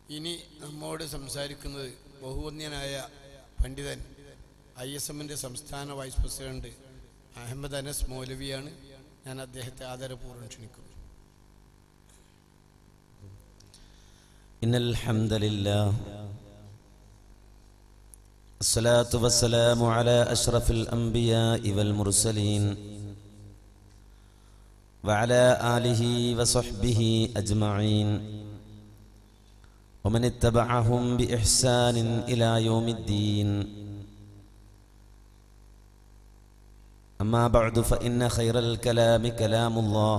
ഇനി നമ്മോട് സംസാരിക്കുന്നത് ബഹുവന്യനായ പണ്ഡിതൻ ഐ എസ് എമ്മിൻ്റെ സംസ്ഥാന വൈസ് പ്രസിഡന്റ് അഹമ്മദ് അനസ് മൗലവിയാണ് ഞാൻ അദ്ദേഹത്തെ ആദരപൂർവ്വം ക്ഷണിക്കുന്നു إن الحمد لله الصلاة والسلام على أشرف الأنبياء والمرسلين وعلى آله وصحبه أجمعين ومن اتبعهم بإحسان إلى يوم الدين أما بعد فإن خير الكلام كلام الله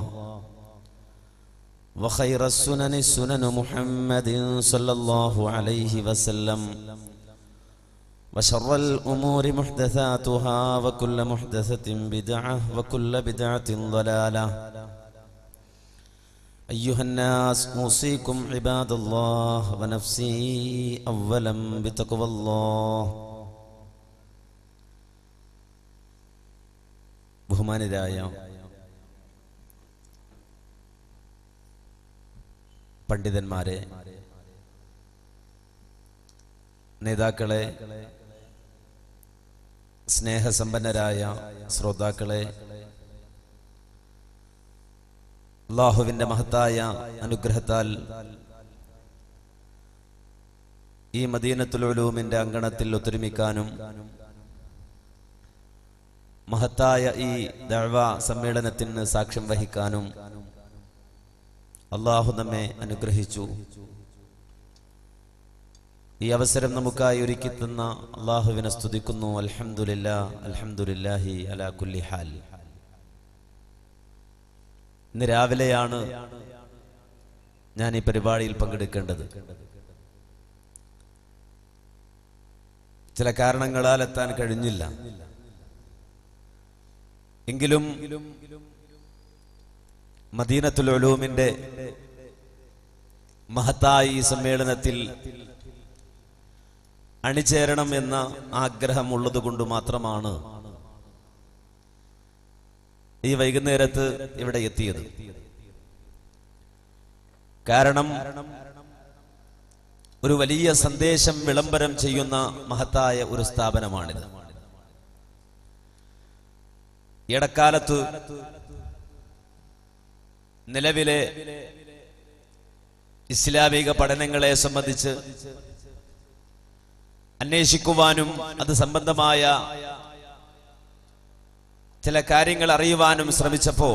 وخير السنن سنن محمد صلى الله عليه وسلم وشر الأمور محدثاتها وكل محدثة بدعة وكل بدعة ضلالة أيها الناس أوصيكم عباد الله ونفسي أولا بتقوى الله ബഹുമാനരായ പണ്ഡിതന്മാരെ നേതാക്കളെ സ്നേഹസമ്പന്നരായ ശ്രോതാക്കളെ അള്ളാഹുവിൻ്റെ മഹത്തായ അനുഗ്രഹത്താൽ ഈ മദീനത്തുൽ ഉലൂമിൻ്റെ അങ്കണത്തിൽ ഒത്തൊരുമിക്കാനും മഹത്തായ ഈ ദഴവ സമ്മേളനത്തിന് സാക്ഷ്യം വഹിക്കാനും അള്ളാഹു നമ്മെ അനുഗ്രഹിച്ചു ഈ അവസരം നമുക്കായി ഒരുക്കി തന്ന അള്ളാഹുവിനെ സ്തുതിക്കുന്നു അൽഹംദുലില്ല അൽഹംദുലില്ലാഹി അലാ കുല്ലി ഹാൽ ഇന്ന് രാവിലെയാണ് ഞാൻ ഈ പരിപാടിയിൽ പങ്കെടുക്കേണ്ടത് ചില കാരണങ്ങളാൽ എത്താൻ കഴിഞ്ഞില്ല എങ്കിലും മദീനത്തുൽ ഉലൂമിന്റെ മഹത്തായ ഈ സമ്മേളനത്തിൽ അണിചേരണം എന്ന ആഗ്രഹം ഉള്ളത് കൊണ്ട് മാത്രമാണ് ഈ വൈകുന്നേരത്ത് ഇവിടെ എത്തിയത് കാരണം ഒരു വലിയ സന്ദേശം വിളംബരം ചെയ്യുന്ന മഹത്തായ ഒരു സ്ഥാപനമാണിത് ഇടക്കാലത്ത് നിലവിലെ ഇസ്ലാമിക പഠനങ്ങളെ സംബന്ധിച്ച് അന്വേഷിക്കുവാനും അത് സംബന്ധമായ ചില കാര്യങ്ങൾ അറിയുവാനും ശ്രമിച്ചപ്പോൾ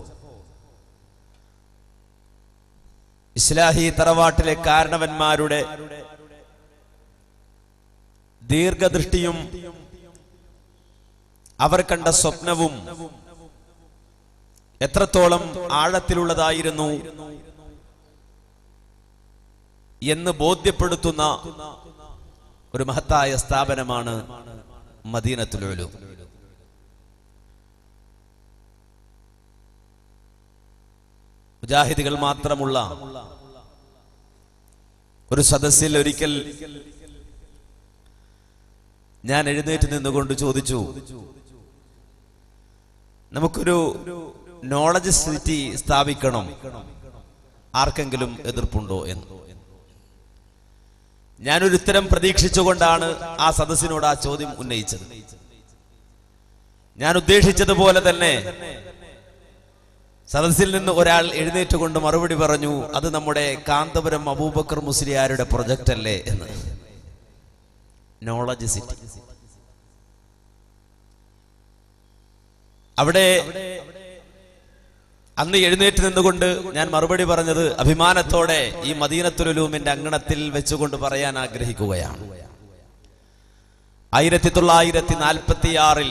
ഇസ്ലാഹി തറവാട്ടിലെ കാരണവന്മാരുടെ ദീർഘദൃഷ്ടിയും അവർ കണ്ട സ്വപ്നവും എത്രത്തോളം ആഴത്തിലുള്ളതായിരുന്നു എന്ന് ബോധ്യപ്പെടുത്തുന്ന ഒരു മഹത്തായ സ്ഥാപനമാണ് മദീനത്തുലു മുജാഹിദികൾ മാത്രമുള്ള ഒരു സദസ്സിൽ ഒരിക്കൽ ഞാൻ എഴുന്നേറ്റ് നിന്നുകൊണ്ട് ചോദിച്ചു നമുക്കൊരു നോളജ് സിറ്റി സ്ഥാപിക്കണം ആർക്കെങ്കിലും എതിർപ്പുണ്ടോ എന്ന് ഞാനൊരു ഉത്തരം പ്രതീക്ഷിച്ചുകൊണ്ടാണ് ആ സദസ്സിനോട് ആ ചോദ്യം ഉന്നയിച്ചത് ഞാൻ ഉദ്ദേശിച്ചതുപോലെ തന്നെ സദസ്സിൽ നിന്ന് ഒരാൾ എഴുന്നേറ്റ് കൊണ്ട് മറുപടി പറഞ്ഞു അത് നമ്മുടെ കാന്തപുരം അബൂബക്കർ മുസ്ലിയാരുടെ പ്രൊജക്റ്റ് അല്ലേ എന്ന് നോളജ് സിറ്റി അവിടെ അന്ന് എഴുന്നേറ്റ് നിന്നുകൊണ്ട് ഞാൻ മറുപടി പറഞ്ഞത് അഭിമാനത്തോടെ ഈ മദീനത്തുലുലൂമിന്റെ അങ്കണത്തിൽ വെച്ചുകൊണ്ട് പറയാൻ ആഗ്രഹിക്കുകയാണ് ആയിരത്തി തൊള്ളായിരത്തി നാൽപ്പത്തി ആറിൽ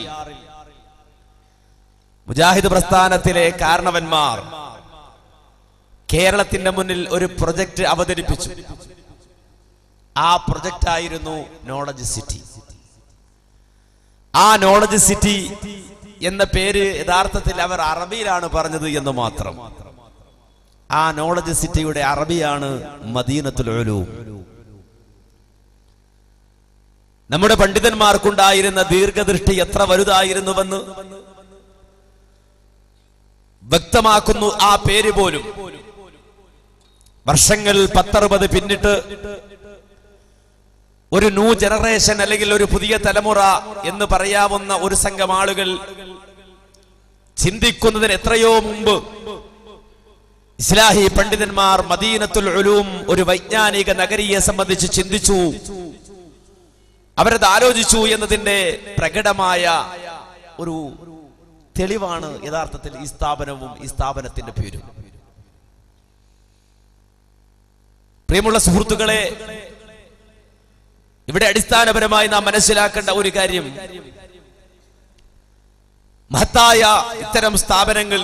മുജാഹിദ് പ്രസ്ഥാനത്തിലെ കാരണവന്മാർ കേരളത്തിന്റെ മുന്നിൽ ഒരു പ്രൊജക്ട് അവതരിപ്പിച്ചു ആ പ്രൊജക്റ്റ് ആയിരുന്നു നോളജ് സിറ്റി ആ നോളജ് സിറ്റി എന്ന പേര് യഥാർത്ഥത്തിൽ അവർ അറബിയിലാണ് പറഞ്ഞത് എന്ന് മാത്രം ആ നോളജ് സിറ്റിയുടെ അറബിയാണ് മദീനത്തുൽ ഉലൂം നമ്മുടെ പണ്ഡിതന്മാർക്കുണ്ടായിരുന്ന ദീർഘദൃഷ്ടി എത്ര വലുതായിരുന്നുവെന്ന് വ്യക്തമാക്കുന്നു ആ പേര് പോലും വർഷങ്ങൾ പത്തറുപത് പിന്നിട്ട് ഒരു ന്യൂ ജനറേഷൻ അല്ലെങ്കിൽ ഒരു പുതിയ തലമുറ എന്ന് പറയാവുന്ന ഒരു സംഘം ആളുകൾ ചിന്തിക്കുന്നതിന് എത്രയോ മുമ്പ് ഇസ്ലാഹി പണ്ഡിതന്മാർ മദീനത്തുൽ ഉലൂം ഒരു വൈജ്ഞാനിക നഗരിയെ സംബന്ധിച്ച് ചിന്തിച്ചു അവരത് ആലോചിച്ചു എന്നതിന്റെ പ്രകടമായ ഒരു തെളിവാണ് യഥാർത്ഥത്തിൽ ഈ സ്ഥാപനവും ഈ സ്ഥാപനത്തിന്റെ പേരും പ്രിയമുള്ള സുഹൃത്തുക്കളെ ഇവിടെ അടിസ്ഥാനപരമായി നാം മനസ്സിലാക്കേണ്ട ഒരു കാര്യം മഹത്തായ ഇത്തരം സ്ഥാപനങ്ങൾ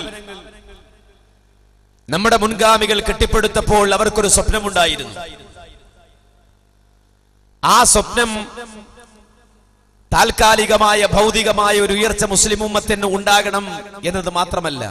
നമ്മുടെ മുൻഗാമികൾ കെട്ടിപ്പടുത്തപ്പോൾ അവർക്കൊരു സ്വപ്നമുണ്ടായിരുന്നു ആ സ്വപ്നം താൽക്കാലികമായ ഭൗതികമായ ഒരു ഉയർച്ച മുസ്ലിം ഉമ്മത്തിന് ഉണ്ടാകണം എന്നത് മാത്രമല്ല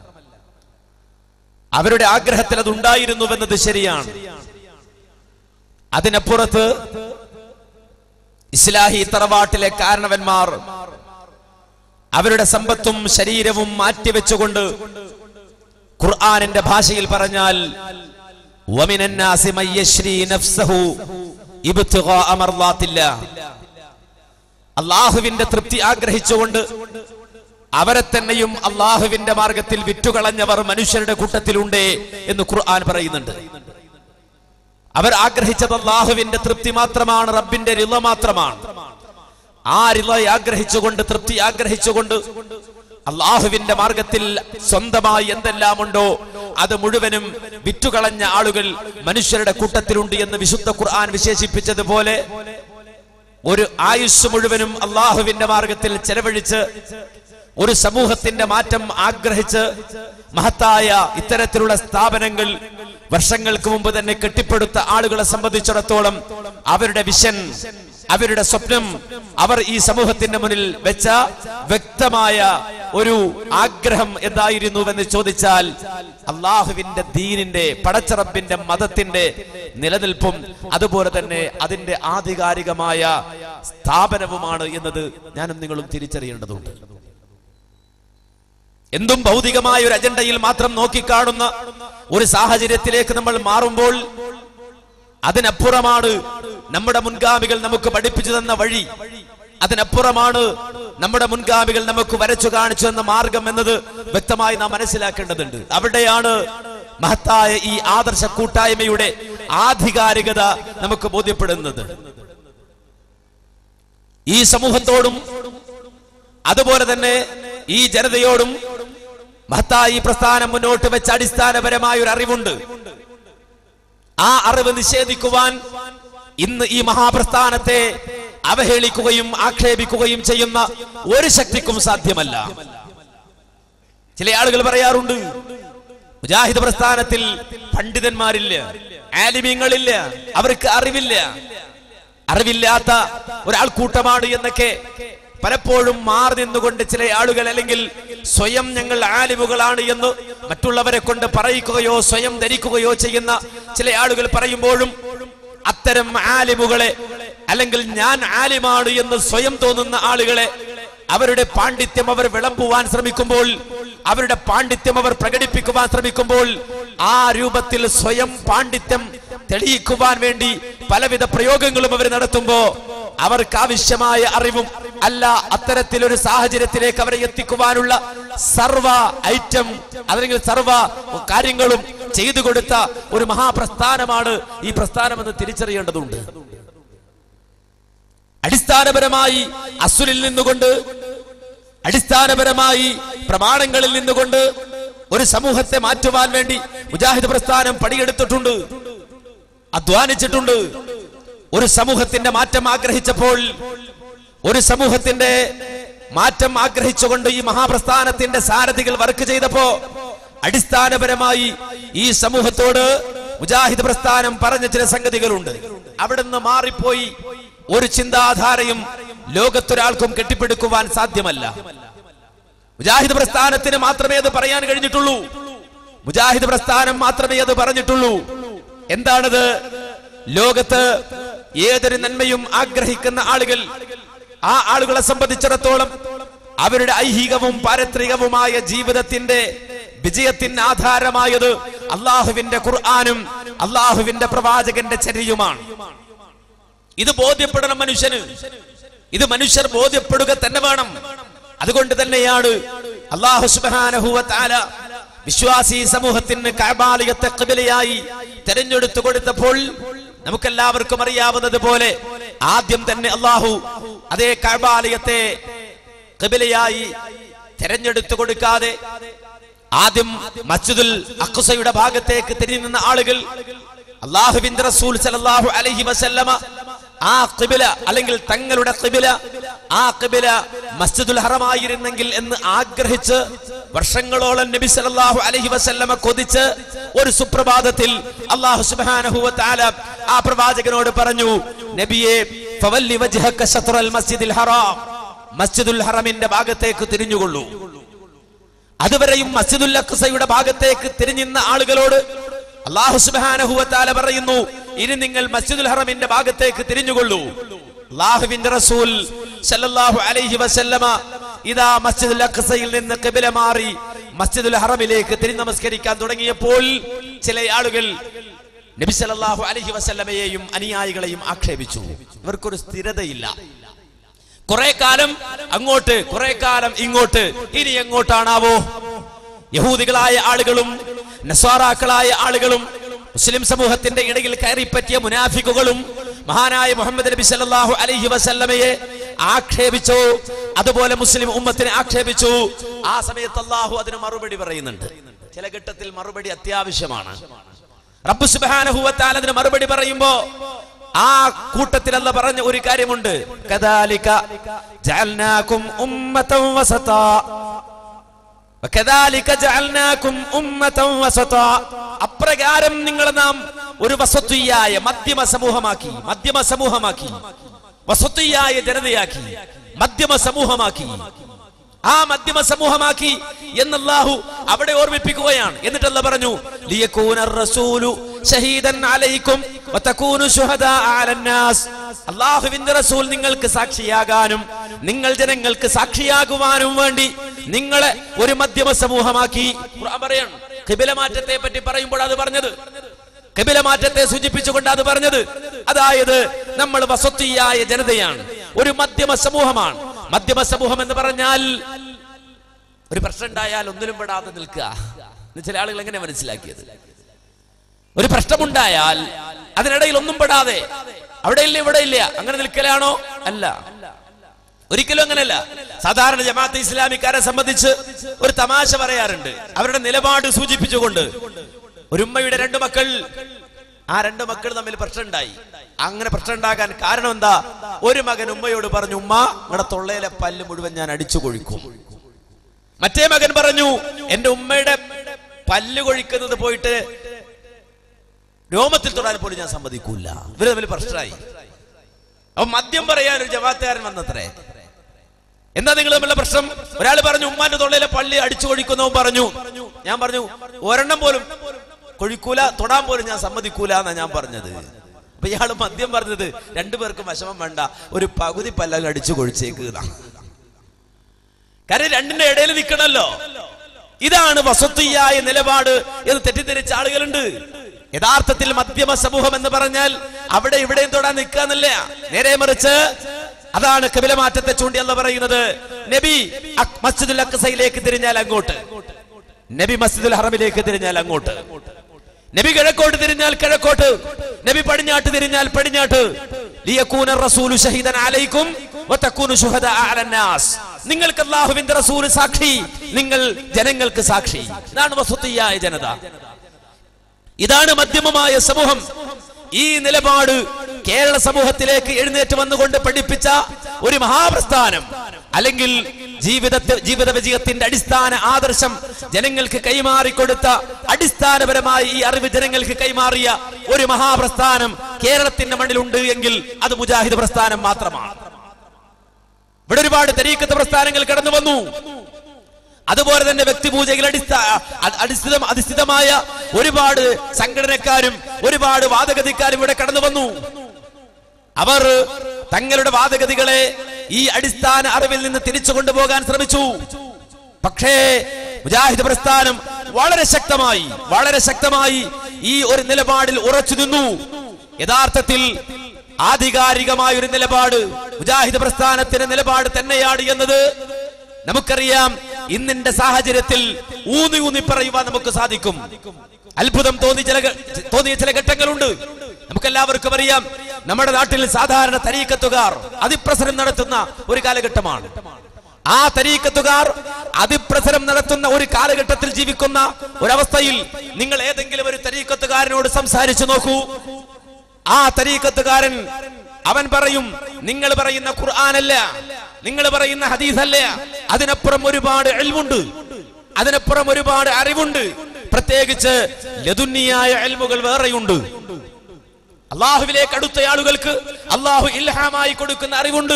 അവരുടെ ആഗ്രഹത്തിൽ അത് ഉണ്ടായിരുന്നുവെന്നത് ശരിയാണ് അതിനപ്പുറത്ത് ഇസ്ലാഹി തറവാട്ടിലെ കാരണവന്മാർ അവരുടെ സമ്പത്തും ശരീരവും മാറ്റിവെച്ചുകൊണ്ട് ഖുർആാനിന്റെ ഭാഷയിൽ പറഞ്ഞാൽ وَمِنَ النَّاسِ مَن يَشْرِي نَفْسَهُ ابْتِغَاءَ مَرْضَاتِ اللَّهِ അള്ളാഹുവിന്റെ തൃപ്തി ആഗ്രഹിച്ചുകൊണ്ട് അവരെ തന്നെയും അള്ളാഹുവിന്റെ മാർഗത്തിൽ വിറ്റുകളഞ്ഞവർ മനുഷ്യരുടെ കൂട്ടത്തിലുണ്ട് എന്ന് ഖുർആൻ പറയുന്നുണ്ട് അവർ ആഗ്രഹിച്ചത് അള്ളാഹുവിന്റെ തൃപ്തി മാത്രമാണ് റബ്ബിന്റെ റിള മാത്രമാണ് ആ റിള ആഗ്രഹിച്ചുകൊണ്ട് തൃപ്തി ആഗ്രഹിച്ചുകൊണ്ട് അള്ളാഹുവിന്റെ മാർഗത്തിൽ സ്വന്തമായി എന്തെല്ലാം ഉണ്ടോ അത് മുഴുവനും വിറ്റുകളഞ്ഞ ആളുകൾ മനുഷ്യരുടെ കൂട്ടത്തിലുണ്ട് എന്ന് വിശുദ്ധ ഖുർആൻ വിശേഷിപ്പിച്ചതുപോലെ ഒരു ആയുസ് മുഴുവനും അള്ളാഹുവിന്റെ മാർഗത്തിൽ ചെലവഴിച്ച് ഒരു സമൂഹത്തിന്റെ മാറ്റം ആഗ്രഹിച്ച് മഹത്തായ ഇത്തരത്തിലുള്ള സ്ഥാപനങ്ങൾ വർഷങ്ങൾക്ക് മുമ്പ് തന്നെ കെട്ടിപ്പടുത്ത ആളുകളെ സംബന്ധിച്ചിടത്തോളം അവരുടെ വിഷൻ അവരുടെ സ്വപ്നം അവർ ഈ സമൂഹത്തിന്റെ മുന്നിൽ വെച്ച വ്യക്തമായ ഒരു ആഗ്രഹം എന്തായിരുന്നുവെന്ന് ചോദിച്ചാൽ അള്ളാഹുവിന്റെ ദീനിന്റെ പടച്ചറപ്പിന്റെ മതത്തിന്റെ നിലനിൽപ്പും അതുപോലെ തന്നെ അതിന്റെ ആധികാരികമായ സ്ഥാപനവുമാണ് എന്നത് ഞാനും നിങ്ങളും തിരിച്ചറിയേണ്ടതുണ്ട് എന്തും ഭൗതികമായ ഒരു അജണ്ടയിൽ മാത്രം നോക്കിക്കാണുന്ന ഒരു സാഹചര്യത്തിലേക്ക് നമ്മൾ മാറുമ്പോൾ അതിനപ്പുറമാണ് നമ്മുടെ മുൻഗാമികൾ നമുക്ക് പഠിപ്പിച്ചു തന്ന വഴി അതിനപ്പുറമാണ് നമ്മുടെ മുൻഗാമികൾ നമുക്ക് വരച്ചു കാണിച്ചു തന്ന മാർഗം എന്നത് വ്യക്തമായി നാം മനസ്സിലാക്കേണ്ടതുണ്ട് അവിടെയാണ് മഹത്തായ ഈ ആദർശ കൂട്ടായ്മയുടെ ആധികാരികത നമുക്ക് ബോധ്യപ്പെടുന്നത് ഈ സമൂഹത്തോടും അതുപോലെ തന്നെ ഈ ജനതയോടും മഹത്തായി ഈ പ്രസ്ഥാനം മുന്നോട്ട് വെച്ച അടിസ്ഥാനപരമായ ഒരു അറിവുണ്ട് ആ അറിവ് നിഷേധിക്കുവാൻ ഇന്ന് ഈ മഹാപ്രസ്ഥാനത്തെ അവഹേളിക്കുകയും ആക്ഷേപിക്കുകയും ചെയ്യുന്ന ഒരു ശക്തിക്കും സാധ്യമല്ല ചില ആളുകൾ പറയാറുണ്ട് മുജാഹിദ് പ്രസ്ഥാനത്തിൽ പണ്ഡിതന്മാരില്ല ആലിമ്യങ്ങളില്ല അവർക്ക് അറിവില്ല അറിവില്ലാത്ത ഒരാൾക്കൂട്ടമാണ് എന്നൊക്കെ പലപ്പോഴും മാറി നിന്നുകൊണ്ട് ചില ആളുകൾ അല്ലെങ്കിൽ സ്വയം ഞങ്ങൾ ആലിമുകളാണ് എന്ന് മറ്റുള്ളവരെ കൊണ്ട് പറയിക്കുകയോ സ്വയം ധരിക്കുകയോ ചെയ്യുന്ന ചില ആളുകൾ പറയുമ്പോഴും അത്തരം ആലിമുകളെ അല്ലെങ്കിൽ ഞാൻ ആലിമാണ് എന്ന് സ്വയം തോന്നുന്ന ആളുകളെ അവരുടെ പാണ്ഡിത്യം അവർ വിളമ്പുവാൻ ശ്രമിക്കുമ്പോൾ അവരുടെ പാണ്ഡിത്യം അവർ പ്രകടിപ്പിക്കുവാൻ ശ്രമിക്കുമ്പോൾ ആ രൂപത്തിൽ സ്വയം പാണ്ഡിത്യം തെളിയിക്കുവാൻ വേണ്ടി പലവിധ പ്രയോഗങ്ങളും അവർ നടത്തുമ്പോ അവർക്ക് ആവശ്യമായ അറിവും അല്ല അത്തരത്തിലൊരു സാഹചര്യത്തിലേക്ക് അവരെ എത്തിക്കുവാനുള്ള സർവ ഐറ്റം അല്ലെങ്കിൽ സർവ കാര്യങ്ങളും ചെയ്തു കൊടുത്ത ഒരു മഹാപ്രസ്ഥാനമാണ് ഈ പ്രസ്ഥാനമെന്ന് തിരിച്ചറിയേണ്ടതുണ്ട് അടിസ്ഥാനപരമായി അസുലിൽ നിന്നുകൊണ്ട് അടിസ്ഥാനപരമായി പ്രമാണങ്ങളിൽ നിന്നുകൊണ്ട് ഒരു സമൂഹത്തെ മാറ്റുവാൻ വേണ്ടി മുജാഹിദ് പ്രസ്ഥാനം പണിയെടുത്തിട്ടുണ്ട് അധ്വാനിച്ചിട്ടുണ്ട് ഒരു സമൂഹത്തിന്റെ മാറ്റം ആഗ്രഹിച്ചപ്പോൾ ഒരു സമൂഹത്തിന്റെ മാറ്റം ആഗ്രഹിച്ചുകൊണ്ട് ഈ മഹാപ്രസ്ഥാനത്തിന്റെ സാരഥികൾ വർക്ക് ചെയ്തപ്പോ അടിസ്ഥാനപരമായി ഈ സമൂഹത്തോട് മുജാഹിദ് പ്രസ്ഥാനം പറഞ്ഞ ചില സംഗതികളുണ്ട് അവിടുന്ന് മാറിപ്പോയി ഒരു ചിന്താധാരയും ലോകത്തൊരാൾക്കും കെട്ടിപ്പടുക്കുവാൻ സാധ്യമല്ല മുജാഹിദ് പ്രസ്ഥാനത്തിന് മാത്രമേ അത് പറയാൻ കഴിഞ്ഞിട്ടുള്ളൂ മുജാഹിദ് പ്രസ്ഥാനം മാത്രമേ അത് പറഞ്ഞിട്ടുള്ളൂ എന്താണത് ലോകത്ത് ഏതൊരു നന്മയും ആഗ്രഹിക്കുന്ന ആളുകൾ ആ ആളുകളെ സംബന്ധിച്ചിടത്തോളം അവരുടെ ഐഹികവും പാരത്രികവുമായ ജീവിതത്തിന്റെ വിജയത്തിന് ആധാരമായത് അള്ളാഹുവിന്റെ ഖുർആാനും അള്ളാഹുവിന്റെ പ്രവാചകന്റെ ചര്യയുമാണ് ഇത് ബോധ്യപ്പെടണം മനുഷ്യന് ഇത് മനുഷ്യർ ബോധ്യപ്പെടുക തന്നെ വേണം അതുകൊണ്ട് തന്നെയാണ് അള്ളാഹു സുബ്ഹാനഹു വ തആല വിശ്വാസി സമൂഹത്തിന് കഅബാലയത്തെ ഖിബലയായി തെരഞ്ഞെടുത്തു കൊടുത്തപ്പോൾ നമുക്കെല്ലാവർക്കും അറിയാവുന്നത് പോലെ ആദ്യം തന്നെ അള്ളാഹു അതേ കഅബാലയത്തെ ഖിബലയായി തെരഞ്ഞെടുത്തു കൊടുക്കാതെ ആദ്യം മസ്ജിദുൽ അഖ്സയുടെ ഭാഗത്തേക്ക് തിരിഞ്ഞു നിന്ന ആളുകൾ അള്ളാഹുവിന്റെ റസൂൽ സല്ലല്ലാഹു അലൈഹി വസല്ലമ ആ ഖിബില അല്ലെങ്കിൽ തങ്ങളുടെ ഖിബില ആ ഖിബില മസ്ജിദുൽ ഹറമായിരുന്നെങ്കിൽ എന്ന് ആഗ്രഹിച്ച് വർഷങ്ങളോളം നബി സല്ലല്ലാഹു അലൈഹി വസല്ലമ കൊതിച്ച് ഒരു സുപ്രഭാതത്തിൽ അള്ളാഹു സുബ്ഹാനഹു വ തആല ആ പ്രവാചകനോട് പറഞ്ഞു നബിയെ ഫവല്ലി വജ്ഹക ശത്റൽ മസ്ജിദിൽ ഹറാം മസ്ജിദുൽ ഹറമിന്റെ ഭാഗത്തേക്ക് തിരിഞ്ഞുകൊള്ളൂ അതുവരെയും മസ്ജിദുൽ അഖ്സയുടെ ഭാഗത്തേക്ക് തിരിഞ്ഞിരുന്ന ആളുകളോട് അള്ളാഹു സുബ്ഹാനഹു വ തആല പറയുന്നു ഇനി നിങ്ങൾ മസ്ജിദുൽ ഹറമിന്റെ ഭാഗത്തേക്ക് തിരിഞ്ഞുകൊള്ളൂ അള്ളാഹുവിന്റെ റസൂൽ സല്ലല്ലാഹു അലൈഹി വസല്ലമ ഇതാ മസ്ജിദുൽ അഖ്സയിൽ നിന്ന് ഖിബല മാറി മസ്ജിദുൽ ഹറമിലേക്ക് തിരിഞ്ഞ് നമസ്കരിക്കാൻ തുടങ്ങിയപ്പോൾ ചില ആളുകൾ നബി സല്ലല്ലാഹു അലൈഹി വസല്ലമയെയും അനുയായികളെയും ആക്ഷേപിച്ചു ഇവർക്കൊരു സ്ഥിരതയില്ല കുറെ കാലം അങ്ങോട്ട് കുറെ കാലം ഇങ്ങോട്ട് ഇനി എങ്ങോട്ടാണാവോ യഹൂദികളായ ആളുകളും നസ്വാറാക്കളായ ആളുകളും മുസ്ലിം സമൂഹത്തിന്റെ ഇടയിൽ കയറിപ്പറ്റിയ മുനാഫിക്കുകളും മഹാനായ മുഹമ്മദ് നബി സല്ലല്ലാഹു അലൈഹി വസല്ലമയെ ആക്ഷേപിച്ചു അതുപോലെ മുസ്ലിം ഉമ്മത്തിനെ ആക്ഷേപിച്ചു ആ സമയത്ത് അള്ളാഹു അതിന് മറുപടി പറയുന്നുണ്ട് ചില ഘട്ടത്തിൽ മറുപടി അത്യാവശ്യമാണ് റബ്ബ് സുബ്ഹാനഹു വ തആല അതിന് മറുപടി പറയുമ്പോ ആ കൂട്ടത്തിൽ അല്ല പറഞ്ഞ ഒരു കാര്യമുണ്ട് കദാലിക ജഅൽനാകും ഉമ്മതൻ വസതാ വകദാലിക ജഅൽനാകും ഉമ്മതൻ വസതാ അപ്രകാരം നിങ്ങൾ നാം ഒരു വസത്തിയായ മധ്യമ സമൂഹമാക്കി മധ്യമ സമൂഹമാക്കി വസത്തിയായ ജനതയാക്കി മധ്യമ സമൂഹമാക്കി ആ മധ്യമ സമൂഹമാക്കി എന്നല്ലാഹു അവിടെ ഓർമ്മിപ്പിക്കുകയാണ് എന്നിട്ടല്ല പറഞ്ഞു ലിയകൂന റസൂലു ഷഹീദൻ അലൈക്കും വതകൂനു ശുഹദാ അലന്നാസ് അല്ലാഹുവിന്റെ റസൂൽ നിങ്ങൾക്ക് സാക്ഷിയാകാനും നിങ്ങൾ ജനങ്ങൾക്ക് സാക്ഷിയാകുവാനും വേണ്ടി നിങ്ങളെ ഒരു മധ്യമ സമൂഹമാക്കി ഖുർആൻ പറയാണ് ഖിബില മാറ്റത്തെ പറ്റി പറയുമ്പോൾ അത് പറഞ്ഞത് ഖിബില മാറ്റത്തെ സൂചിപ്പിച്ചുകൊണ്ട് അത് പറഞ്ഞത് അതായത് നമ്മൾ വസത്തിയായ ജനതയാണ് ഒരു മധ്യമ സമൂഹമാണ് മധ്യമ സമൂഹം എന്ന് പറഞ്ഞാൽ ഒരു പ്രശ്നം ഉണ്ടായാൽ ഒന്നിലും പെടാതെ നിൽക്കുക എന്ന് ചില ആളുകൾ എങ്ങനെ മനസ്സിലാക്കിയത് ഒരു പ്രശ്നമുണ്ടായാൽ അതിനിടയിൽ ഒന്നും പെടാതെ അവിടെ ഇല്ല ഇവിടെ ഇല്ല അങ്ങനെ നിൽക്കലാണോ അല്ല ഒരിക്കലും അങ്ങനെയല്ല സാധാരണ ജമാഅത്ത് ഇസ്ലാമിക്കാരെ സംബന്ധിച്ച് ഒരു തമാശ പറയാറുണ്ട് അവരുടെ നിലപാട് സൂചിപ്പിച്ചുകൊണ്ട് ഒരു ഉമ്മയുടെ രണ്ട് മക്കൾ ആ രണ്ട് മക്കൾ തമ്മിൽ പ്രശ്നം ഉണ്ടായി അങ്ങനെ പ്രശ്നം ഉണ്ടാകാൻ കാരണം എന്താ ഒരു മകൻ ഉമ്മയോട് പറഞ്ഞു ഉമ്മ ഇവിടെ തൊള്ളയിലെ പല്ല് മുഴുവൻ ഞാൻ അടിച്ചു കൊഴിക്കും മറ്റേ മകൻ പറഞ്ഞു എന്റെ ഉമ്മയുടെ പല്ല് കൊഴിക്കുന്നത് പോയിട്ട് രോമത്തിൽ തൊടാൻ പോലും ഞാൻ സമ്മതിക്കൂല ഇവര് തമ്മിൽ പ്രശ്നമായി അപ്പൊ മദ്യം പറയാൻ ഒരു ജമാഅത്തുകാരൻ വന്നത്രേ എന്താ നിങ്ങൾ തമ്മിലുള്ള പ്രശ്നം ഒരാൾ പറഞ്ഞു ഉമ്മാന്റെ തൊള്ളയിലെ പള്ളി അടിച്ചു കൊഴിക്കുന്നവൻ പറഞ്ഞു ഞാൻ പറഞ്ഞു ഒരെണ്ണം പോലും കൊഴിക്കൂല തൊടാൻ പോലും ഞാൻ സമ്മതിക്കൂല എന്നാ ഞാൻ പറഞ്ഞത് അപ്പൊ ഇയാള് മദ്യം പറഞ്ഞത് രണ്ടുപേർക്കും വിഷമം വേണ്ട ഒരു പകുതി പല്ലങ്ങ് അടിച്ചു കൊഴിച്ചേക്ക് എന്നാ. കാര്യം രണ്ടിന്റെ ഇടയിൽ നിൽക്കണല്ലോ ഇതാണ് വസത്തിയായ നിലപാട് എന്ന് തെറ്റിദ്ധരിച്ച ആളുകളുണ്ട് യഥാർത്ഥത്തിൽ മധ്യമ സമൂഹം എന്ന് പറഞ്ഞാൽ അവിടെ ഇവിടെയും തൊടാൻ നിൽക്കാന്നല്ല നേരെ മറിച്ച് അതാണ് കപിലമാറ്റത്തെ ചൂണ്ടി എന്ന് പറയുന്നത് നബി അക്- മസ്ജിദുൽ അക്സയിലേക്ക് തിരിഞ്ഞാൽ അങ്ങോട്ട് നബി മസ്ജിദുൽ ഹറമിലേക്ക് തിരിഞ്ഞാൽ അങ്ങോട്ട് നബി കിഴക്കോട്ട് തിരിഞ്ഞാൽ കിഴക്കോട്ട് നബി പടിഞ്ഞാട്ട് തിരിഞ്ഞാൽ പടിഞ്ഞാട്ട് ലിയകൂന റസൂലു ഷഹീദൻ അലൈക്കും വതകൂനു ശുഹദാ അലന്നാസ് നിങ്ങൾക്ക് അല്ലാഹുവിന്റെ റസൂൽ സാക്ഷി നിങ്ങൾ ജനങ്ങൾക്ക് സാക്ഷി ഇതാണ് വസുത്തിയായ ജനത ഇതാണ് മധ്യമമായ സമൂഹം ഈ നിലപാട് കേരള സമൂഹത്തിലേക്ക് എഴുന്നേറ്റ് വന്നുകൊണ്ട് പഠിപ്പിച്ച ഒരു മഹാപ്രസ്ഥാനം അല്ലെങ്കിൽ ജീവിതത്തിൽ ജീവിത വിജയത്തിന്റെ അടിസ്ഥാന ആദർശം ജനങ്ങൾക്ക് കൈമാറിക്കൊടുത്ത അടിസ്ഥാനപരമായി ഈ അറിവ് ജനങ്ങൾക്ക് കൈമാറിയ ഒരു മഹാപ്രസ്ഥാനം കേരളത്തിന്റെ മണ്ണിലുണ്ട് എങ്കിൽ അത് മുജാഹിദ് പ്രസ്ഥാനം മാത്രമാണ് ഇവിടെ ഒരുപാട് തെരീക്കത്ത് പ്രസ്ഥാനങ്ങൾ കടന്നു വന്നു അതുപോലെ തന്നെ വ്യക്തിപൂജകൾ അടിസ്ഥാ അ- അടിസ്ഥിത അധിഷ്ഠിതമായ ഒരുപാട് സംഘടനക്കാരും ഒരുപാട് വാദഗതിക്കാരും ഇവിടെ കടന്നു വന്നു അവർ തങ്ങളുടെ വാദഗതികളെ ഈ അടിസ്ഥാന അറിവിൽ നിന്ന് തിരിച്ചു കൊണ്ടുപോകാൻ ശ്രമിച്ചു പക്ഷേ മുജാഹിദ് പ്രസ്ഥാനം വളരെ ശക്തമായി വളരെ ശക്തമായി ഈ ഒരു നിലപാടിൽ ഉറച്ചു നിന്നു യഥാർത്ഥത്തിൽ ആധികാരികമായ ഒരു നിലപാട് മുജാഹിദ് പ്രസ്ഥാനത്തിന്റെ നിലപാട് തന്നെയാണ് എന്നത് നമുക്കറിയാം ഇന്നിന്റെ സാഹചര്യത്തിൽ ഊന്നി ഊന്നി പറയുവാൻ നമുക്ക് സാധിക്കും അത്ഭുതം തോന്നി ചില ഘ- തോന്നിയ ചില ഘട്ടങ്ങളുണ്ട് നമുക്കെല്ലാവർക്കും അറിയാം നമ്മുടെ നാട്ടിൽ സാധാരണ തരീക്കത്തുകാർ അതിപ്രസരം നടത്തുന്ന ഒരു കാലഘട്ടമാണ് ആ തരീക്കത്തുകാർ അതിപ്രസരം നടത്തുന്ന ഒരു കാലഘട്ടത്തിൽ ജീവിക്കുന്ന ഒരവസ്ഥയിൽ നിങ്ങൾ ഏതെങ്കിലും ഒരു തരീക്കത്തുകാരനോട് സംസാരിച്ചു നോക്കൂ ആ തരീക്കത്തുകാരൻ അവൻ പറയും നിങ്ങൾ പറയുന്ന ഖുർആനല്ല നിങ്ങൾ പറയുന്ന ഹദീസല്ല അതിനപ്പുറം ഒരുപാട് എൽമുണ്ട് അതിനപ്പുറം ഒരുപാട് അറിവുണ്ട് പ്രത്യേകിച്ച് ലതുന്നിയായ എൽമുകൾ വേറെയുണ്ട് അള്ളാഹുവിലേക്ക് അടുത്ത ആളുകൾക്ക് അള്ളാഹു ഇൽഹാമായി കൊടുക്കുന്ന അറിവുണ്ട്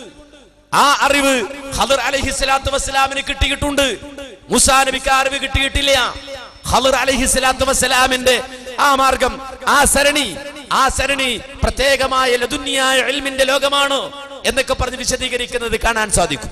ആ അറിവ് ഖദർ അലൈഹി സ്വലാത്തു വസ്സലാമിന് കിട്ടിയിട്ടുണ്ട് മുസാ നബിക്ക് ആ അറിവ് കിട്ടിയിട്ടില്ല ഖദർ അലൈഹി സ്വലാത്തു വസ്സലാമിന്റെ ആ മാർഗം ആ സരണി ആ സരണി പ്രത്യേകമായ ലതുന്യായ ഇൽമിന്റെ ലോകമാണ് എന്നൊക്കെ പറഞ്ഞ് വിശദീകരിക്കുന്നത് കാണാൻ സാധിക്കും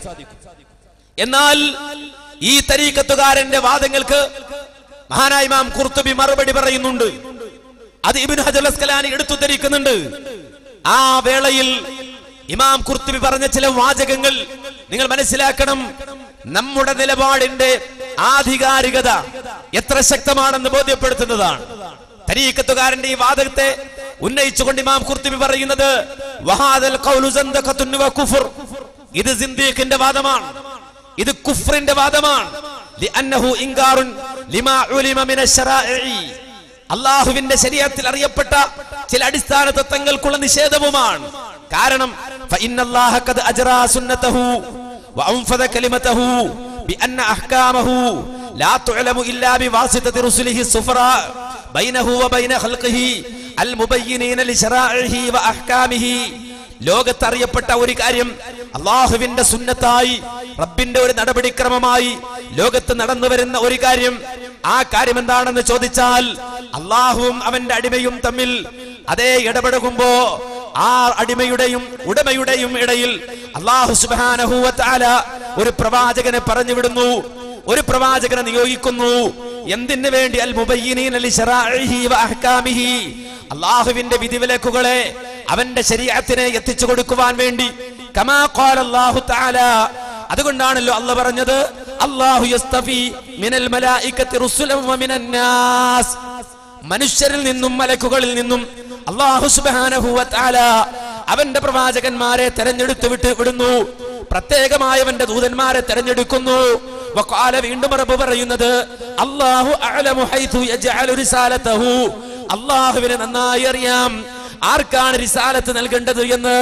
എന്നാൽ ഈ തരീക്കത്തുകാരന്റെ വാദങ്ങൾക്ക് മഹാനായ ഇമാം കുർത്തുബി മറുപടി പറയുന്നുണ്ട് അത് ഇബിൻ ഹജർ അസ്കലാനി എടുത്തു ധരിക്കുന്നുണ്ട് ആ വേളയിൽ ഇമാം കുർത്തുബി പറഞ്ഞ ചില വാചകങ്ങൾ നിങ്ങൾ മനസ്സിലാക്കണം നമ്മുടെ നിലപാടിന്റെ ആധികാരികത എത്ര ശക്തമാണെന്ന് ബോധ്യപ്പെടുത്തുന്നതാണ് തരീക്കത്തുകാരന്റെ ഈ വാദത്തെ ഉന്നയിച്ചുകൊണ്ട് ഇമാം കുർത്തുബി പറയുന്നത് വഹാദൽ ഖൗലു സന്ദഖത്തുൻ വ കുഫ്ർ ഇത് സിന്ദീഖിന്റെ വാദമാണ് ഇത് കുഫ്രിന്റെ വാദമാണ് ലിഅന്നഹു ഇൻകാറുൻ ലിമാ ഉലിമ മിന ശറാഇ അള്ളാഹുവിന്റെ ശരീരത്തിൽ അറിയപ്പെട്ട ചില അടിസ്ഥാന തത്വങ്ങൾക്കുള്ള നിഷേധവുമാണ് കാരണം فإن الله قد أجرى سنته وأنفذ كلمته بأن أحكامه لا تعلم إلا بواسطة رسله السفراء بينه وبين خلقه المبينين لشرائعه وأحكامه ലോകത്തറിയപ്പെട്ട ഒരു കാര്യം അള്ളാഹുവിന്റെ സുന്നത്തായി റബ്ബിന്റെ ഒരു നടപടിക്രമമായി ലോകത്ത് നടന്നു വരുന്ന ഒരു കാര്യം ആ കാര്യം എന്താണെന്ന് ചോദിച്ചാൽ അള്ളാഹുവും അവന്റെ അടിമയും തമ്മിൽ അതേ ഇടപെടുമ്പോ ആ അടിമയുടെയും ഉടമയുടെയും ഇടയിൽ അള്ളാഹു സുബാനഹൂവത്താല ഒരു പ്രവാചകനെ പറഞ്ഞു വിടുന്നു ഒരു പ്രവാചകനെ നിയോഗിക്കുന്നു എന്തിനു വേണ്ടി അൽ മുബയ്യിനീന ലിശറാഇഹി വ അഹ്കാമിഹി അള്ളാഹുവിന്റെ വിധിവിലക്കുകളെ അവന്റെ ശരീരത്തിനെ എത്തിച്ചു കൊടുക്കുവാൻ വേണ്ടി കമാ ഖാല അല്ലാഹു തആല അതുകൊണ്ടാണല്ലോ അല്ല പറഞ്ഞത് അല്ലാഹു യസ്തഫി മിനൽ മലായികത്തി റുസുലൻ വ മിനൻ നാസ് മനുഷ്യരിൽ നിന്നും മലക്കുകളിൽ നിന്നും അള്ളാഹു സുബ്ഹാനഹു വ തആല അവന്റെ പ്രവാചകന്മാരെ തെരഞ്ഞെടുത്തു വിട്ട് വിടുന്നു പ്രത്യേകമായവന്റെ ദൂതന്മാരെ തെരഞ്ഞെടുക്കുന്നു വഖാല വീണ്ടും റബ്ബ് പറയുന്നത് അല്ലാഹു അഅലമു ഹൈതു യജ്അലു റിസാലതഹു അള്ളാഹുവിന് നന്നായി അറിയാം ആർക്കാണ് റിസാലത്ത് നൽകേണ്ടത് എന്ന്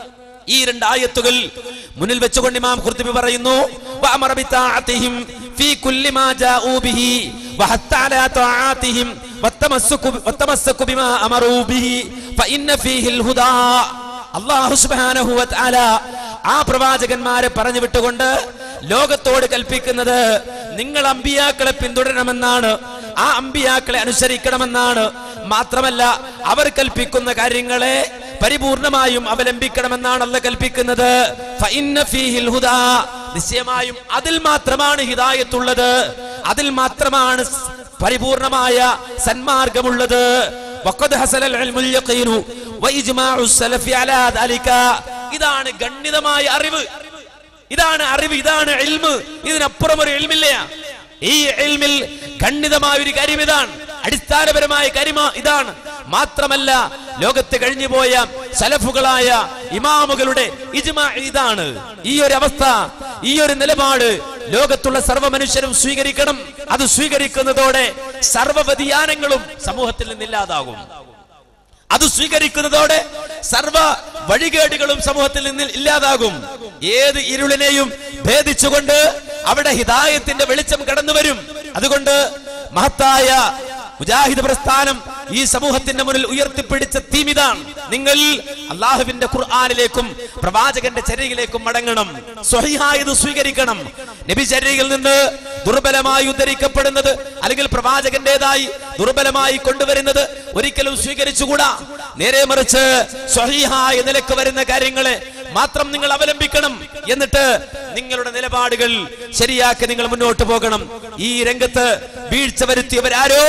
ഈ രണ്ടായത്തുകൾ മുന്നിൽ വെച്ചുകൊണ്ട് ഇമാം ഖുർത്തുബി പറയുന്നു വഅമറ ബിതാഅതിഹിം ഫീ കുല്ലി മാ ജാഊ ബിഹി വഹത്ത അലാ തആതിഹിം വത്തമസ്സകു വത്തമസ്സകു ബിമാ അമറൂ ബിഹി ഫഇന്ന ഫീഹിൽ ഹുദാ അല്ലാഹു സുബ്ഹാനഹു വ തആല ആ പ്രവാചകന്മാരെ പറഞ്ഞു വിട്ടുകൊണ്ട് ലോകത്തോട് കൽപ്പിക്കുന്നത് നിങ്ങൾ അമ്പിയാക്കളെ പിന്തുടരണമെന്നാണ് ആ അമ്പിയാക്കളെ അനുസരിക്കണമെന്നാണ് മാത്രമല്ല അവർ കൽപ്പിക്കുന്ന കാര്യങ്ങളെ പരിപൂർണമായും അവലംബിക്കണമെന്നാണ് അല്ല കൽപ്പിക്കുന്നത് ഫഇന്ന ഫീഹിൽ ഹുദാ. നിശ്ചയമായും അതിൽ മാത്രമാണ് ഹിദായത്തുള്ളത് അതിൽ മാത്രമാണ് സ് പരിപൂർണമായ സന്മാർഗമുള്ളത് വഖദ് ഹസലൽ ഇൽമുൽ യഖീനു വഇജ്മാഉ സലഫി അലാ ദാലിക ഇതാണ് ഗണ്യതമായ അറിവ് ഇതാണ് അറിവ് ഇതാണ് ഇൽമ് ഇതിനപ്പുറം ഒരു ഇൽമില്ല ഈ ഇൽമിൽ ഖണ്ഡിതമായ ഒരു കാര്യം ഇതാണ് അടിസ്ഥാനപരമായ കാര്യം ഇതാണ് മാത്രമല്ല ലോകത്ത് കഴിഞ്ഞുപോയ സലഫുകളായ ഇമാമുകളുടെ ഇജ്മാ ഇതാണ് ഈ ഒരു അവസ്ഥ ഈ ഒരു നിലപാട് ലോകത്തുള്ള സർവ്വ മനുഷ്യരും സ്വീകരിക്കണം അത് സ്വീകരിക്കുന്നതോടെ സർവ്വ വ്യതിയാനങ്ങളും സമൂഹത്തിൽ നിന്നില്ലാതാകും അത് സ്വീകരിക്കുന്നതോടെ സർവ വഴികേടുകളും സമൂഹത്തിൽ നിന്ന് ഇല്ലാതാകും ഏത് ഇരുളിനെയും ഭേദിച്ചുകൊണ്ട് അവിടെ ഹിദായത്തിന്റെ വെളിച്ചം കടന്നു വരും അതുകൊണ്ട് മഹത്തായ മുജാഹിദ് പ്രസ്ഥാനം ഈ സമൂഹത്തിന്റെ മുന്നിൽ ഉയർത്തിപ്പിടിച്ച തീം ഇതാണ് നിങ്ങൾ അള്ളാഹുവിന്റെ ഖുർആാനിലേക്കും പ്രവാചകന്റെ ചര്യയിലേക്കും മടങ്ങണം സ്വഹിഹായത് സ്വീകരിക്കണം നബി ചര്യയിൽ നിന്ന് ദുർബലമായി ഉദ്ധരിക്കപ്പെടുന്നത് അല്ലെങ്കിൽ പ്രവാചകന്റേതായി ദുർബലമായി കൊണ്ടുവരുന്നത് ഒരിക്കലും സ്വീകരിച്ചുകൂടാ നേരെ മറിച്ച് സ്വഹീഹായ നിലക്ക് വരുന്ന കാര്യങ്ങളെ മാത്രം നിങ്ങൾ അവലംബിക്കണം എന്നിട്ട് നിങ്ങളുടെ നിലപാടുകൾ ശരിയാക്കി നിങ്ങൾ മുന്നോട്ട് പോകണം ഈ രംഗത്ത് വീഴ്ച വരുത്തിയവരാരോ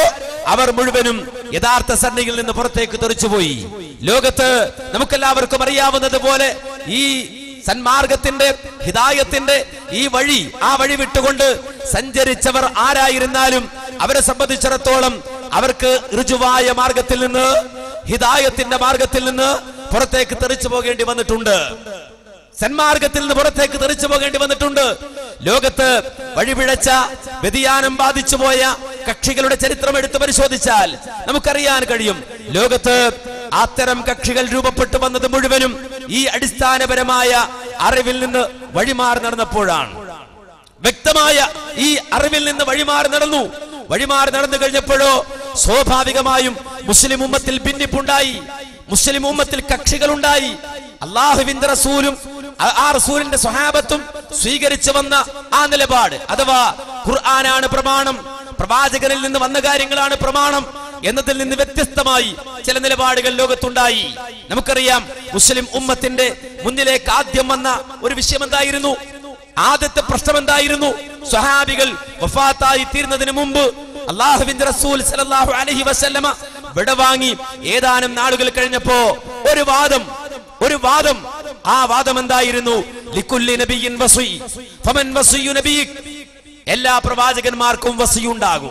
അവർ മുഴുവനും യഥാർത്ഥ സരണിയിൽ നിന്ന് പുറത്തേക്ക് തെറിച്ചുപോയി ലോകത്ത് നമുക്കെല്ലാവർക്കും അറിയാവുന്നത് പോലെ ഈ സന്മാർഗത്തിന്റെ ഹിതായത്തിന്റെ ഈ വഴി ആ വഴി വിട്ടുകൊണ്ട് സഞ്ചരിച്ചവർ ആരായിരുന്നാലും അവരെ സംബന്ധിച്ചിടത്തോളം അവർക്ക് ഋജുവായ മാർഗത്തിൽ നിന്ന് ഹിതായത്തിന്റെ മാർഗത്തിൽ നിന്ന് പുറത്തേക്ക് തെറിച്ചു പോകേണ്ടി വന്നിട്ടുണ്ട് സന്മാർഗത്തിൽ നിന്ന് പുറത്തേക്ക് തെറിച്ചു പോകേണ്ടി വന്നിട്ടുണ്ട് ലോകത്ത് വഴിപിഴച്ച വ്യതിയാനം ബാധിച്ചു പോയ കക്ഷികളുടെ ചരിത്രം എടുത്ത് പരിശോധിച്ചാൽ നമുക്കറിയാൻ കഴിയും ലോകത്ത് അത്തരം കക്ഷികൾ രൂപപ്പെട്ടു വന്നത് മുഴുവനും ഈ അടിസ്ഥാനപരമായ അറിവിൽ നിന്ന് വഴിമാറി നടന്നപ്പോഴാണ് വ്യക്തമായ ഈ അറിവിൽ നിന്ന് വഴിമാറി നടന്നു വഴിമാറി നടന്നു കഴിഞ്ഞപ്പോഴോ സ്വാഭാവികമായും മുസ്ലിം ഉമ്മത്തിൽ ഭിന്നിപ്പുണ്ടായി മുസ്ലിം ഉമ്മത്തിൽ കക്ഷികളുണ്ടായി അള്ളാഹുവിന്റെ റസൂലും ആ- ആ റസൂലിന്റെ സ്വഹാബത്തും സ്വീകരിച്ചു വന്ന ആ നിലപാട് അഥവാ ഖുർആനാണ് പ്രമാണം പ്രവാചകനിൽ നിന്ന് വന്ന കാര്യങ്ങളാണ് പ്രമാണം എന്നതിൽ നിന്ന് വ്യത്യസ്തമായി ചില നിലപാടുകൾ ലോകത്തുണ്ടായി നമുക്കറിയാം മുസ്ലിം ഉമ്മത്തിന്റെ മുന്നിലേക്ക് ആദ്യം വന്ന ഒരു വിഷയം എന്തായിരുന്നു ആദ്യത്തെ പ്രശ്നം എന്തായിരുന്നു സ്വഹാബികൾ വഫാത്തായി തീരുന്നതിന് മുമ്പ് അള്ളാഹുവിന്റെ റസൂൽ സല്ലല്ലാഹു അലൈഹി വസല്ലമ വിടവാങ്ങി ഏതാനും നാളുകൾ കഴിഞ്ഞപ്പോ ഒരു വാദം ഒരു വാദം ആ വാദം എന്തായിരുന്നു ലിക്കുല്ലി നബിയിൻ വസി ഫമൻ വസിയു നബിയിക് എല്ലാ പ്രവാചകന്മാർക്കും വസിയുണ്ടാകും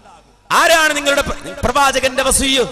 ആരാണ് നിങ്ങളുടെ പ്ര- പ്രവാചകന്റെ വസീയ്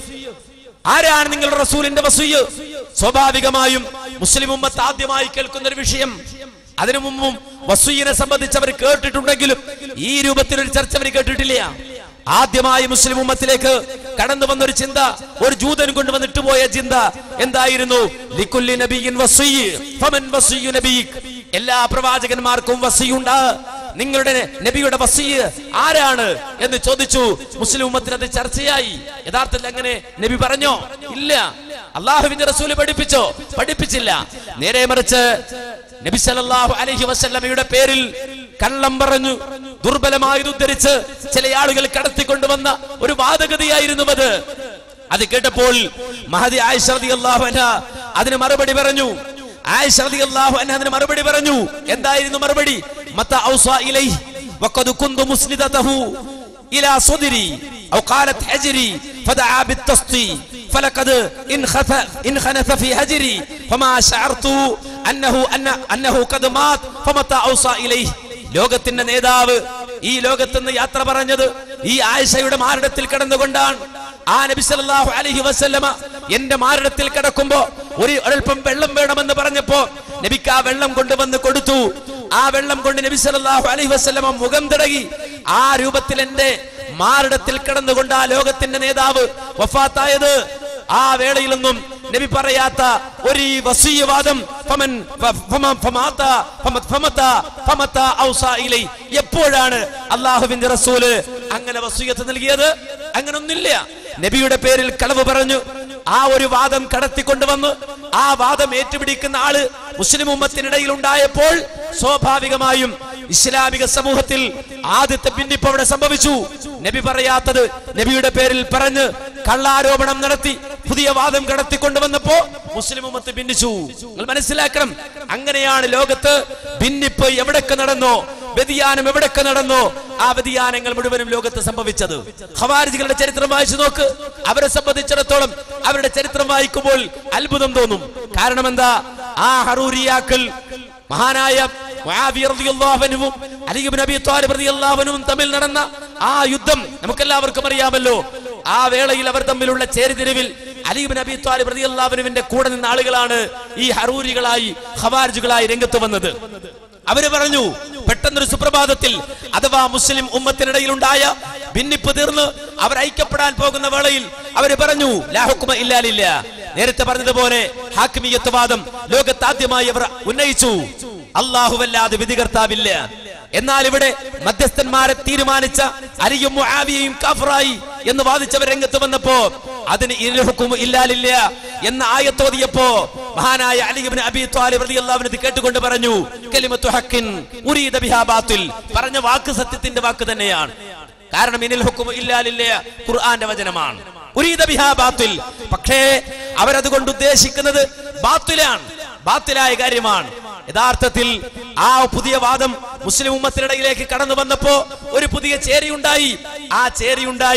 ആരാണ് നിങ്ങളുടെ റസൂലിന്റെ വസീയ് സ്വാഭാവികമായും മുസ്ലിം ഉമ്മത്ത് ആദ്യമായി കേൾക്കുന്ന ഒരു വിഷയം അതിനു മുമ്പും വസൂയിനെ സംബന്ധിച്ച് അവർ കേട്ടിട്ടുണ്ടെങ്കിലും ഈ രൂപത്തിലൊരു ചർച്ച അവർ കേട്ടിട്ടില്ല ആദ്യമായി മുസ്ലിം ഉമ്മത്തിലേക്ക് കടന്നു വന്ന ഒരു ചിന്ത ഒരു ജൂതൻ കൊണ്ടുവന്നിട്ട് പോയ ചിന്ത എന്തായിരുന്നു ലിക്കുല്ലി നബിയിൻ വസീയ് ഫമൻ വസീയു നബിയിക് എല്ലാ പ്രവാചകന്മാർക്കും വസീയുണ്ട് നിങ്ങളുടെ നബിയുടെ വസീയ് ആരാണ് എന്ന് ചോദിച്ചു മുസ്ലിം ഉമ്മത്തിന് അത് ചർച്ചയായി യഥാർത്ഥത്തിൽ അങ്ങനെ നബി പറഞ്ഞോ ഇല്ല അള്ളാഹുവിന്റെ റസൂല് പഠിപ്പിച്ചോ പഠിപ്പിച്ചില്ല നേരെ മറിച്ച് നബി സല്ലല്ലാഹു അലൈഹി വസല്ലമയുടെ പേരിൽ കള്ളം പറഞ്ഞു ദുർബലമായത് ഉദ്ധരിച്ച് ചില ആളുകൾ കടത്തിക്കൊണ്ടുവന്ന ഒരു വാദഗതിയായിരുന്നു അത് അത് കേട്ടപ്പോൾ മഹദി ആയിഷ റളിയല്ലാഹു അൻഹ അതിന് മറുപടി പറഞ്ഞു ആയിഷ റളിയല്ലാഹു അൻഹ അതിന് മറുപടി പറഞ്ഞു എന്തായിരുന്നു മറുപടി മത്ത ഔസാ ഇലൈഹി വഖദ് കുന്തു മുസ്നിദതഹു ഇലാ صدري أو قالت حجري فدعا بالتسطي فلقد انخث انخنث في هجري فما شعرت أنه أن أنه قد مات فمتى أوصى إليه ലോകത്തിന്റെ നേതാവ് ഈ ലോകത്ത് നിന്ന് യാത്ര പറഞ്ഞത് ഈ ആയിഷയുടെ മാരടത്തിൽ കിടന്നുകൊണ്ടാണ് ആ നബി സല്ലല്ലാഹു അലൈഹി വസല്ലമ എന്റെ മാരടത്തിൽ കിടക്കുമ്പോ ഒരു അല്പം വെള്ളം വേണമെന്ന് പറഞ്ഞപ്പോ നബിക്ക് ആ വെള്ളം കൊണ്ടുവന്ന് കൊടുത്തു ആ വെള്ളം കൊണ്ട് നബി സല്ലല്ലാഹു അലൈഹി വസല്ലമ മുഖം തിടകി ആ രൂപത്തിൽ എന്റെ മാരടത്തിൽ കിടന്നുകൊണ്ട് ആ ലോകത്തിന്റെ നേതാവ് വഫാത്തായത് ആ വേളയിലൊന്നും നബി പറയാത്ത ഒരു ഈ വസീയവാദം ഫമൻ ഫ- ഫമ- ഫമാത്ത ഫമ- ഫമത്ത ഫമത്ത ഔസാ ഇലൈ. എപ്പോഴാണ് അള്ളാഹുവിന്റെ റസൂല് അങ്ങനെ വസീയത്ത് നൽകിയത് അങ്ങനെ ഒന്നില്ല നബിയുടെ പേരിൽ കളവ് പറഞ്ഞു ആ ഒരു വാദം കടത്തിക്കൊണ്ടുവന്ന് ആ വാദം ഏറ്റുപിടിക്കുന്ന ആള് മുസ്ലിം ഉമ്മത്തിനിടയിൽ ഉണ്ടായപ്പോൾ സ്വാഭാവികമായും ഇസ്ലാമിക സമൂഹത്തിൽ ആദ്യത്തെ ഭിന്നിപ്പ് അവിടെ സംഭവിച്ചു നബി പറയാത്തത് നബിയുടെ പേരിൽ പറഞ്ഞ് കള്ളാരോപണം നടത്തി പുതിയ വാദം കടത്തിക്കൊണ്ടുവന്നപ്പോ മുസ്ലിം ഉമ്മത്ത് ഭിന്നിച്ചു നിങ്ങൾ മനസ്സിലാക്കണം അങ്ങനെയാണ് ലോകത്ത് ഭിന്നിപ്പ് എവിടൊക്കെ നടന്നോ വ്യതിയാനം എവിടൊക്കെ നടന്നോ ആ വ്യതിയാനങ്ങൾ മുഴുവനും ലോകത്ത് സംഭവിച്ചത് ഖവാരിജികളുടെ ചരിത്രം വായിച്ചു നോക്ക് അവരെ സംബന്ധിച്ചിടത്തോളം അവരുടെ ചരിത്രം വായിക്കുമ്പോൾ അത്ഭുതം തോന്നും കാരണം എന്താ ആ ഹറൂരിയാക്കൾ മഹാനായ മുആവിയ റളിയല്ലാഹു അൻഹുവും അലി ഇബ്നു അബീ ത്വാലിബ് റളിയല്ലാഹു അൻഹുവും തമ്മിൽ നടന്ന ആ യുദ്ധം നമുക്കെല്ലാവർക്കും അറിയാമല്ലോ ആ വേളയിൽ അവർ തമ്മിലുള്ള ചേരിതിരിവിൽ അലി ഇബ്നു അബീ ത്വാലിബ് റളിയല്ലാഹു അൻഹുവിന്റെ കൂടെ നിന്ന ആളുകളാണ് ഈ ഹറൂരികളായി ഖവാരിജുകളായി രംഗത്ത് വന്നത് അവര് പറഞ്ഞു പെട്ടെന്നൊരു സുപ്രഭാതത്തിൽ അഥവാ മുസ്ലിം ഉമ്മത്തിനിടയിൽ ഉണ്ടായ ഭിന്നിപ്പ് തീർന്ന് അവർ ഐക്യപ്പെടാൻ പോകുന്ന വേളയിൽ അവര് പറഞ്ഞു ലാഹുക്കുമ ഇല്ലാലില്ല നേരത്തെ പറഞ്ഞതുപോലെ ഹാക്കിമിയത്ത് വാദം ലോകത്താദ്യമായി അവർ ഉന്നയിച്ചു അള്ളാഹുവല്ലാതെ വിധികർത്താവില്ല എന്നാൽ ഇവിടെ മധ്യസ്ഥന്മാരെ തീരുമാനിച്ച അലിയും മുആവിയയും കാഫറായി എന്ന് വാദിച്ചവർ രംഗത്ത് വന്നപ്പോ അതിന് ഇൽഹുക്കും ഇല്ലാലില്ല എന്ന ആയത്തോതിയപ്പോ മഹാനായ അലി ഇബ്നു അബീ ത്വാലിബ് റളിയല്ലാഹു അൻഹു ഇത് കേട്ടുകൊണ്ട് പറഞ്ഞു കലിമത്തു ഹക്കിൻ ഉരീദ ബിഹാ ബാത്തിൽ പറഞ്ഞ വാക്ക് സത്യത്തിന്റെ വാക്ക് തന്നെയാണ് കാരണം ഇനിൽ ഹുക്കും ഇല്ലാലില്ല ഖുർആന്റെ വചനമാണ് ഉരീദ ബിഹാ ബാത്തിൽ പക്ഷേ അവരതുകൊണ്ട് ഉദ്ദേശിക്കുന്നത് ബാത്തിലാണ് ബാത്തിലായ കാര്യമാണ് യഥാർത്ഥത്തിൽ ആ പുതിയ വാദം മുസ്ലിം ഉമ്മത്തിനിടയിലേക്ക് കടന്നു വന്നപ്പോ ഒരു പുതിയ ചേരിയുണ്ടായി ആ ചേരിയുണ്ടായി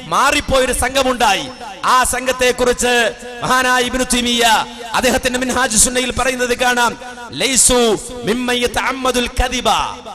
മാറിപ്പോയൊരു സംഘമുണ്ടായി ആ സംഘത്തെ കുറിച്ച് മഹാനായ ഇബ്നു തൈമിയ്യ അദ്ദേഹത്തിന്റെ മിൻഹാജ് സുന്നയിൽ പറയുന്നത് കാണാം ലൈസു മിമ്മൻ യതഅമ്മദുൽ കദിബ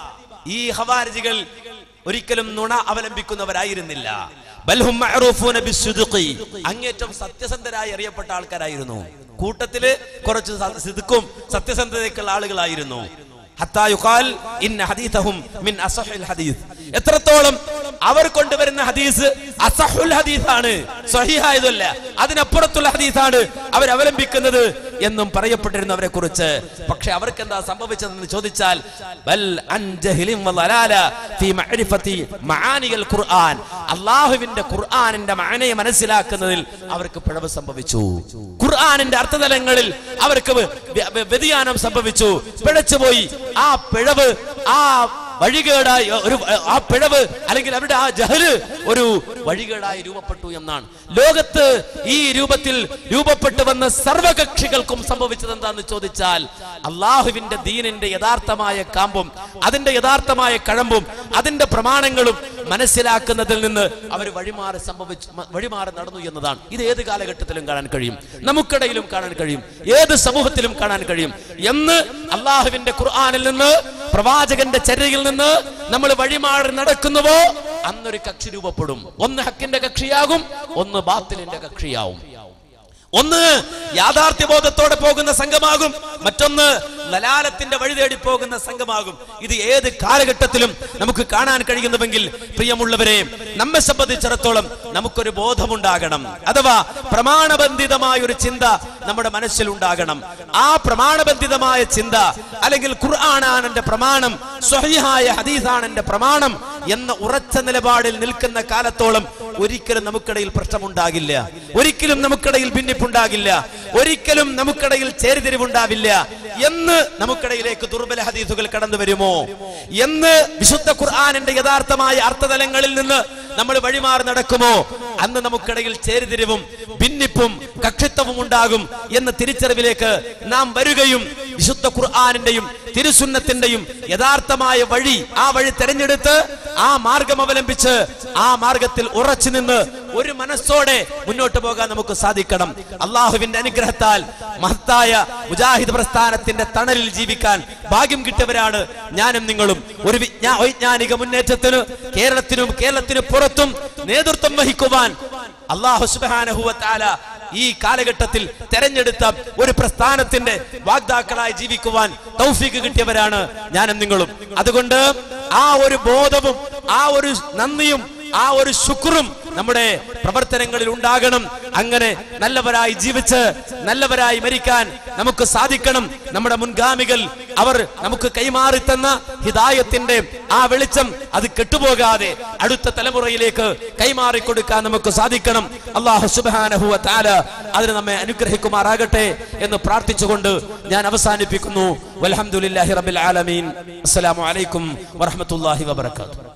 ഈ ഹവാരിജികൾ ഒരിക്കലും നുണ അവലംബിക്കുന്നവരായിരുന്നില്ല ബൽഹും മഅറൂഫൂന ബിസ്സുദ്ഖി അങ്ങേറ്റം സത്യസന്ധരായി അറിയപ്പെട്ട ആൾക്കാരായിരുന്നു കൂട്ടത്തില് കുറച്ച് സ- സിദ്ക്കും സത്യസന്ധതയ്ക്കുള്ള ആളുകളായിരുന്നു ഹത്താ യുഖാൽ ഇന്ന ഹദീഥഹും മിൻ അസഹിൽ ഹദീസ് എത്രത്തോളം അവർ കൊണ്ടുവരുന്ന ഹദീസ് അസഹുൽ ഹദീസാണ് സ്വഹീഹായതല്ല അതിനപ്പുറത്തുള്ള ഹദീസാണ് അവർ അവലംബിക്കുന്നത് എന്നും പറയപ്പെട്ടിരുന്നു അവരെ കുറിച്ച് പക്ഷെ അവർക്ക് എന്താ സംഭവിച്ചതെന്ന് ചോദിച്ചാൽ ബൽ അൻ ജഹ്ലിൻ വളലാല ഫീ മഅരിഫത്തി മആനിൽ ഖുർആൻ അല്ലാഹുവിന്റെ ഖുർആനിന്റെ മഅനയെ മനസ്സിലാക്കുന്നതിൽ അവർക്ക് പിഴവ് സംഭവിച്ചു ഖുർആനിന്റെ അർത്ഥതലങ്ങളിൽ അവർക്ക് വ്യ- വ്യ- വ്യതിയാനം സംഭവിച്ചു പിഴച്ചുപോയി ആ പിഴവ് ആ വഴികേടായി ഒരു ആ പിഴവ് അല്ലെങ്കിൽ അവരുടെ ആ ജഹല് ഒരു വഴികേടായി രൂപപ്പെട്ടു എന്നാണ് ലോകത്ത് ഈ രൂപത്തിൽ രൂപപ്പെട്ടു വന്ന സർവകക്ഷികൾക്കും സംഭവിച്ചത് എന്താന്ന് ചോദിച്ചാൽ അള്ളാഹുവിന്റെ ദീനിന്റെ യഥാർത്ഥമായ കാമ്പും അതിന്റെ യഥാർത്ഥമായ കഴമ്പും അതിന്റെ പ്രമാണങ്ങളും മനസ്സിലാക്കുന്നതിൽ നിന്ന് അവർ വഴിമാറി സംഭവിച്ചു മ- വഴിമാറി നടന്നു എന്നതാണ് ഇത് ഏത് കാലഘട്ടത്തിലും കാണാൻ കഴിയും നമുക്കിടയിലും കാണാൻ കഴിയും ഏത് സമൂഹത്തിലും കാണാൻ കഴിയും എന്ന് അള്ളാഹുവിന്റെ ഖുർആനിൽ നിന്ന് പ്രവാചകന്റെ ചര്യയിൽ നിന്ന് നമ്മൾ വഴിമാറി നടക്കുന്നുവോ അന്നൊരു കക്ഷി രൂപപ്പെടും ഒന്ന് ഹക്കിന്റെ കക്ഷിയാകും ഒന്ന് ബാത്തിലിന്റെ കക്ഷിയാവും ഒന്ന് യാഥാർത്ഥ്യബോധത്തോടെ പോകുന്ന സംഘമാകും മറ്റൊന്ന് ലലാലത്തിന്റെ വഴി തേടി പോകുന്ന സംഘമാകും ഇത് ഏത് കാലഘട്ടത്തിലും നമുക്ക് കാണാൻ കഴിയുന്നുവെങ്കിൽ പ്രിയമുള്ളവരെ നമ്മെ സംബന്ധിച്ചിടത്തോളം നമുക്കൊരു ബോധമുണ്ടാകണം അഥവാ പ്രമാണബന്ധിതമായ ഒരു ചിന്ത നമ്മുടെ മനസ്സിൽ ഉണ്ടാകണം ആ പ്രമാണബന്ധിതമായ ചിന്ത അല്ലെങ്കിൽ ഖുർആനാണ് എന്റെ പ്രമാണം സ്വഹീഹായ ഹദീസാണ് എന്റെ പ്രമാണം എന്ന ഉറച്ച നിലപാടിൽ നിൽക്കുന്ന കാലത്തോളം ഒരിക്കലും നമുക്കിടയിൽ പ്രശ്നമുണ്ടാകില്ല ഒരിക്കലും നമുക്കിടയിൽ ഭിന്നിപ്പുണ്ടാകില്ല ഒരിക്കലും നമുക്കിടയിൽ ചേരിതിരിവുണ്ടാവില്ല എന്ന് നമുക്കിടയിലേക്ക് ദുർബല ഹദീസുകൾ കടന്നു വരുമോ എന്ന് വിശുദ്ധ ഖുർആാനിന്റെ യഥാർത്ഥമായ അർത്ഥതലങ്ങളിൽ നിന്ന് നമ്മൾ വഴിമാറി നടക്കുമോ അന്ന് നമുക്കിടയിൽ ചേരിതിരിവും ഭിന്നിപ്പും കക്ഷിത്വവും ഉണ്ടാകും എന്ന തിരിച്ചറിവിലേക്ക് നാം വരികയും വിശുദ്ധ ഖുർആാനിന്റെയും തിരുസുന്നത്തിന്റെയും യഥാർത്ഥമായ വഴി ആ വഴി തെരഞ്ഞെടുത്ത് ആ മാർഗം അവലംബിച്ച് ആ മാർഗത്തിൽ ഉറച്ചു നിന്ന് ഒരു മനസ്സോടെ മുന്നോട്ട് പോകാൻ നമുക്ക് സാധിക്കണം അള്ളാഹുവിന്റെ അനുഗ്രഹത്താൽ മഹത്തായ മുജാഹിദ് പ്രസ്ഥാനത്തിന്റെ തണലിൽ ജീവിക്കാൻ ഭാഗ്യം കിട്ടിയവരാണ് ഞാനും നിങ്ങളും ഒരു വിജ്ഞാ വൈജ്ഞാനിക മുന്നേറ്റത്തിന് കേരളത്തിനും കേരളത്തിന് പുറത്തും നേതൃത്വം വഹിക്കുവാൻ അള്ളാഹു സുബാനഹുവത്താല ഈ കാലഘട്ടത്തിൽ തെരഞ്ഞെടുത്ത ഒരു പ്രസ്ഥാനത്തിന്റെ വാഗ്ദാക്കളായി ജീവിക്കുവാൻ തൗഫീക്ക് കിട്ടിയവരാണ് ഞാനും നിങ്ങളും അതുകൊണ്ട് ആ ഒരു ബോധവും ആ ഒരു നന്ദിയും ആ ഒരു ശുക്രും നമ്മുടെ പ്രവർത്തനങ്ങളിൽ ഉണ്ടാകണം അങ്ങനെ നല്ലവരായി ജീവിച്ച് നല്ലവരായി മരിക്കാൻ നമുക്ക് സാധിക്കണം നമ്മുടെ മുൻഗാമികൾ അവർ നമുക്ക് കൈമാറി തന്ന ഹിദായത്തിന്റെ ആ വെളിച്ചം അത് കെട്ടുപോകാതെ അടുത്ത തലമുറയിലേക്ക് കൈമാറി കൊടുക്കാൻ നമുക്ക് സാധിക്കണം അള്ളാഹു സുബാനഹുവ താല അതിന് നമ്മെ അനുഗ്രഹിക്കുമാറാകട്ടെ എന്ന് പ്രാർത്ഥിച്ചുകൊണ്ട് ഞാൻ അവസാനിപ്പിക്കുന്നു വലഹമുല്ലാഹി റബിൽ ആലമീൻ അസ്സലാമു അലൈക്കും വറഹമത്തല്ലാഹി വബർക്കാത്തു